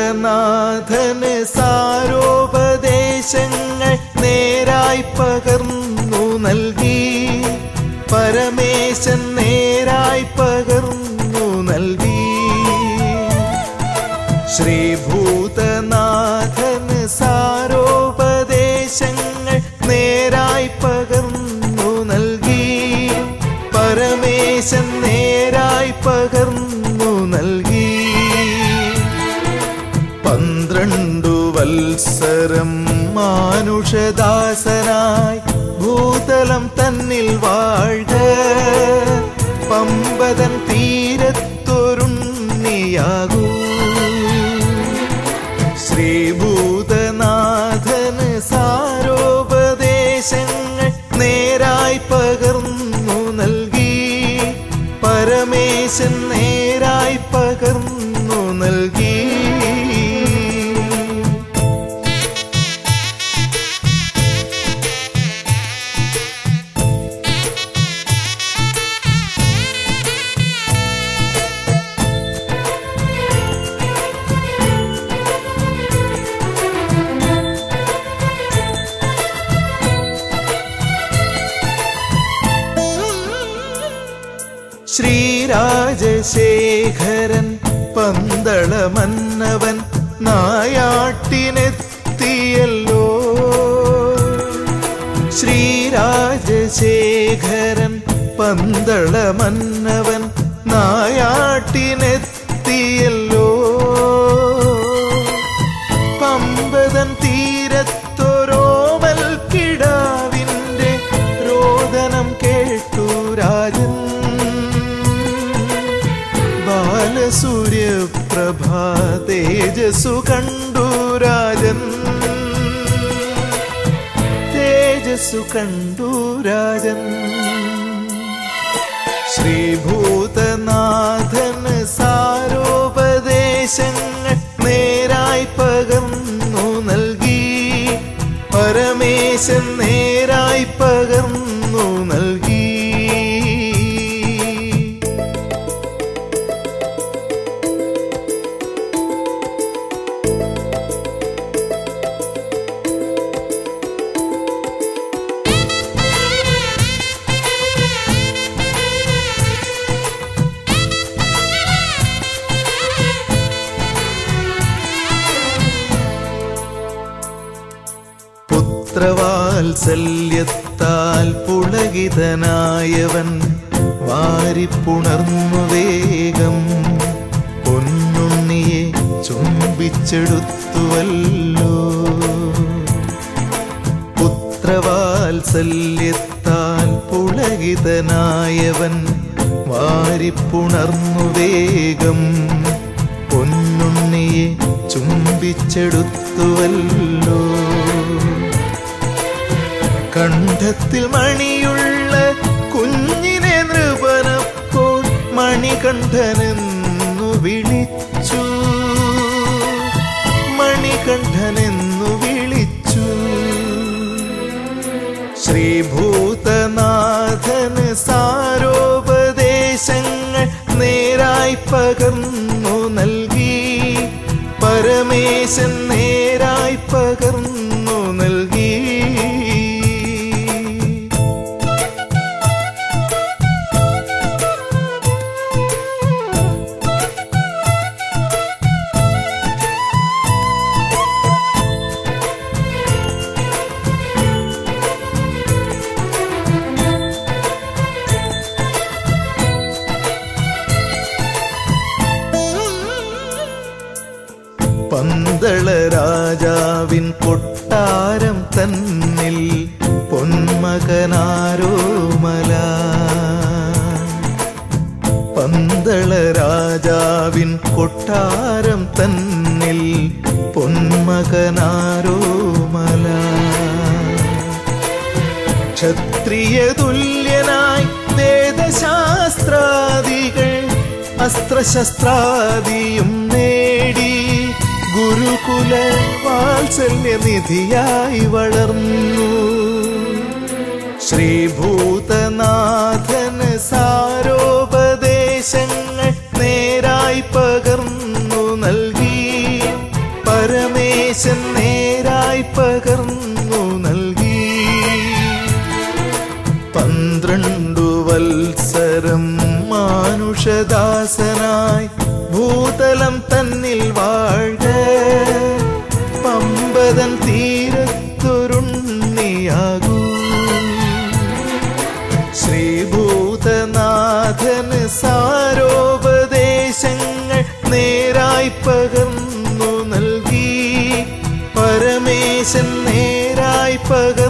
ശ്രീഭൂതനാഥന് സാരോപദേശങ്ങൾ നേരായി പകർന്നു നൽകി പരമേശൻ നേരായി പകർന്നു നൽകി ശ്രീഭൂതനാഥന് സാരോപദേശങ്ങൾ നേരായി പകർന്നു നൽകി പരമേശൻ നേരായി പകർന്നു നൽകി പന്ത്രണ്ടു വത്സരം മാനുഷദാസനായി ഭൂതലം തന്നിൽ വാഴ്ക പമ്പതൻ തീരത്തൊരുണ്ണിയാകൂ ശ്രീഭൂതനാഥന് സാരോപദേശങ്ങൾ നേരായി പകർന്നു നൽകി പരമേശൻ നേരായി പകർന്നു നൽകി ശ്രീരാജശേഖരൻ പന്തള മന്നവൻ നായാട്ടിനെത്തിയല്ലോ ശ്രീരാജശേഖരൻ പന്തള മന്നവൻ നായാട്ടിനെത്തിയല്ലോ പമ്പതൻ തീരത്തൊരോവൽ കിടാവിൻ്റെ രോദനം കേട്ടു രാജൻ ബാലസൂര്യപ്രഭാ തേജസ്സു കണ്ടു രാജൻ തേജസ്സു കണ്ടു രാജൻ ശ്രീഭൂതനാഥന് സാരോപദേശങ്ങൾ നേരായി പകർന്നു നൽകി പരമേശൻ നേരായി പകർന്നു നൽകി പുത്രവാത്സല്യത്താൽ പുളകിതനായവൻ വാരിപ്പുണർന്നു വേഗം പൊന്നുണ്ണിയെ ചുംബിച്ചെടുത്തുവല്ലോ പുത്രവാത്സല്യത്താൽ പുളകിതനായവൻ വാരിപ്പുണർന്നു വേഗം പൊന്നുണ്ണിയെ ചുംബിച്ചെടുത്തുവല്ലോ കണ്ഠത്തിൽ മണിയുള്ള കുഞ്ഞിനെ നൃപനപ്പോൾ മണികണ്ഠനെന്നു വിളിച്ചു മണികണ്ഠനെന്നു വിളിച്ചു ശ്രീഭൂതനാഥന് സാരോപദേശങ്ങൾ നേരായി പകർന്നു നൽകി പരമേശൻ നേരായി പകർന്നു നൽകി പന്തള രാജാവിൻ കൊട്ടാരം തന്നിൽ പൊന്മകനാരോമല പന്തള രാജാവിൻ കൊട്ടാരം തന്നിൽ പൊന്മകനാരോമല ക്ഷത്രിയ തുല്യനായി വേദശാസ്ത്രാദികൾ അസ്ത്രശസ്ത്രാദിയും നേടി ഗുരുകുല വാത്സല്യനിധിയായി വളർന്നു ശ്രീഭൂതനാഥന് സാരോപദേശങ്ങൾ നേരായി പകർന്നു നൽകി പരമേശൻ നേരായി പകർന്നു നൽകി പന്ത്രണ്ടു വത്സരം മാനുഷദാസനായി ഭൂതലം തന്നിൽ വാഴ്ക പമ്പതൻ തീരത്തൊരുണ്ണിയാകൂ ശ്രീഭൂതനാഥന് സാരോപദേശങ്ങൾ നേരായി പകർന്നു നൽകി പരമേശൻ നേരായി പകർന്നു